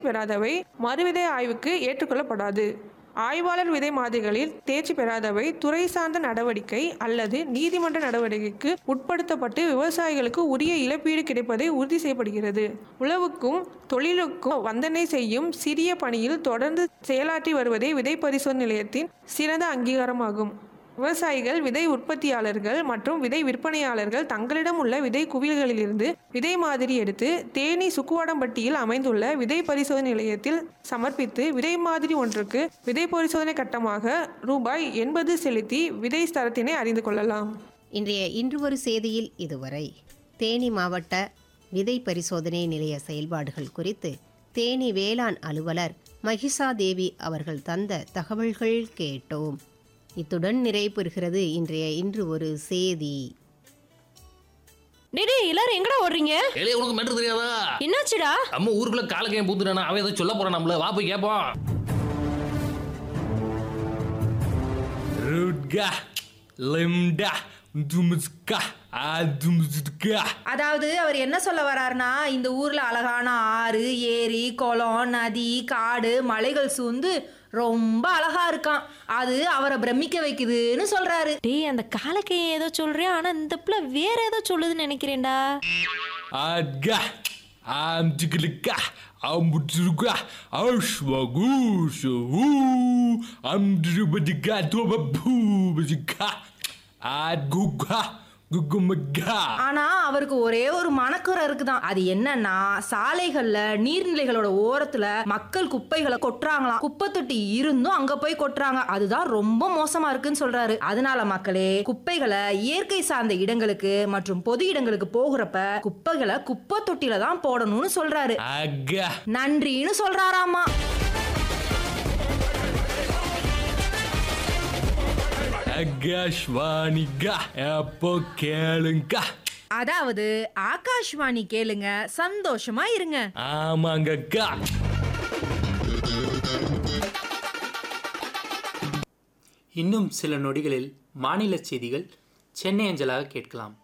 பெறாதவை மறுவிதை ஆய்வுக்கு ஏற்றுக்கொள்ளப்படாது ஆய்வாளர் விதை மாதிரிகளில் தேர்ச்சி பெறாதவை துறை சார்ந்த நடவடிக்கை அல்லது நீதிமன்ற நடவடிக்கைக்கு உட்படுத்தப்பட்டு விவசாயிகளுக்கு உரிய இழப்பீடு கிடைப்பதை உறுதி செய்யப்படுகிறது உழவுக்கும் தொழிலுக்கும் வந்தனை செய்யும் சிறிய பணியில் தொடர்ந்து செயலாற்றி வருவதே விதை பரிசோதனை நிலையத்தின் சிறந்த அங்கீகாரமாகும் விவசாயிகள் விதை உற்பத்தியாளர்கள் மற்றும் விதை விற்பனையாளர்கள் தங்களிடம் உள்ள விதை குவியல்களிலிருந்து விதை மாதிரி எடுத்து தேனி சுக்குவாடம்பட்டியில் அமைந்துள்ள விதை பரிசோதனை நிலையத்தில் சமர்ப்பித்து விதை மாதிரி ஒன்றுக்கு விதை பரிசோதனை கட்டமாக ரூபாய் எண்பது செலுத்தி விதை தரத்தினை அறிந்து கொள்ளலாம் இன்றைய இன்று ஒரு செய்தியில் இதுவரை தேனி மாவட்ட விதை பரிசோதனை நிலைய செயல்பாடுகள் குறித்து தேனி வேளாண் அலுவலர் மகிஷா தேவி அவர்கள் தந்த தகவல்கள் கேட்டோம் இத்துடன் நிறைவு பெறுகிறது இன்றைய இன்று ஒரு செய்தி டேய் டேய், எல்லாரும் எங்கடா ஓடுறீங்க எலே உனக்கு மெட்ரு தெரியாதா என்னாச்சுடா நம்ம ஊருக்குள்ள காலக்கையும் பூத்துட்டானா அவன் ஏதோ சொல்ல போறான் நம்மள வா போய் கேட்போம் ரூட்கா லிம்டா தும்ஸ்கா அதும்ஸ்கா அதாவது அவர் என்ன சொல்ல வராருன்னா இந்த ஊர்ல அழகான ஆறு ஏரி குளம் நதி காடு மலைகள் சூழ்ந்து ரொம்ப அழகா இருக்கான் அது அவரை பிரமிக்க வைக்குதுன்னு சொல்றாரு டேய் அந்த காலக்கையை ஏதோ சொல்றியா ஆனா இந்த பிள்ளை வேற ஏதோ சொல்லுதுன்னு நினைக்கிறேன்டா ஆட்கா ஆம் ஜிகிலுக்கா அம்புட்ருக்கா அஷ்வகூஷு அம்துருபதிகா தோபூபதிகா ஆட்குகா குகுமகா ஆனா அவருக்கு ஒரே ஒரு மனக்குறை இருக்குதான் அது என்னன்னா சாலைகள்ல நீர்நிலைகளோட ஓரத்துல மக்கள் குப்பைகளை கொட்டுறாங்களாம் குப்பை தொட்டி இருந்தும் அங்க போய் கொட்டுறாங்க அதுதான் ரொம்ப மோசமா இருக்குன்னு சொல்றாரு அதனால மக்களே குப்பைகளை இயற்கை சார்ந்த இடங்களுக்கு மற்றும் பொது இடங்களுக்கு போகிறப்ப குப்பைகளை குப்பை தொட்டில தான் போடணும்னு சொல்றாரு ஆகா நன்றின்னு சொல்றாராமா ஆகாஷ்வாணிகா எப்போ கேளுங்கா அதாவது ஆகாஷ்வாணி கேளுங்க சந்தோஷமா இருங்க ஆமாங்கக்கா இன்னும் சில நொடிகளில் மாநில செய்திகள் சென்னை அஞ்சலாக கேட்கலாம்